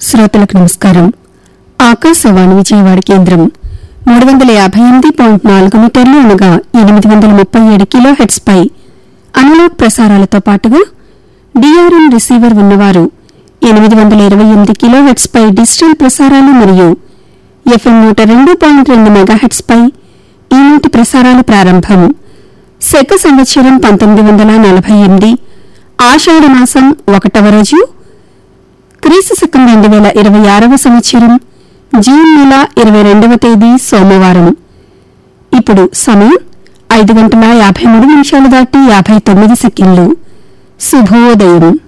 శ్రోతలకు నమస్కారం ఆకాశవాణి విజయవాడ కేంద్రం మూడు వందల యాభై ఎనిమిది పాయింట్ నాలుగు మీటర్లు అనగా ఎనిమిది వందల ముప్పై ఏడు కిలో హెడ్స్ పై అనలాగ్ ప్రసారాలతో పాటుగా డిఆర్ఎన్ రిసీవర్ ఉన్నవారు ఎనిమిది వందల ఇరవై ఎనిమిది కిలో హెడ్స్ పై డిజిటల్ ప్రసారాలు మరియు ఎఫ్ఎం నూట రెండు పాయింట్ రెండు మెగాహెట్స్ పై ఈనాటి ప్రసారాలు ప్రారంభం శక సంవత్సరం పంతొమ్మిది వందల నలభై ఎనిమిది ఆషాఢ మాసం ఒకటవ రోజు క్రీస్తు శకం రెండు వేల ఇరవై ఆరవ సంవత్సరం జూన్ నెల ఇరవై రెండవ తేదీ సోమవారం ఇప్పుడు సమయం ఐదు గంటల యాభై మూడు నిమిషాలు దాటి యాభై తొమ్మిది సెకండ్లు శుభోదయం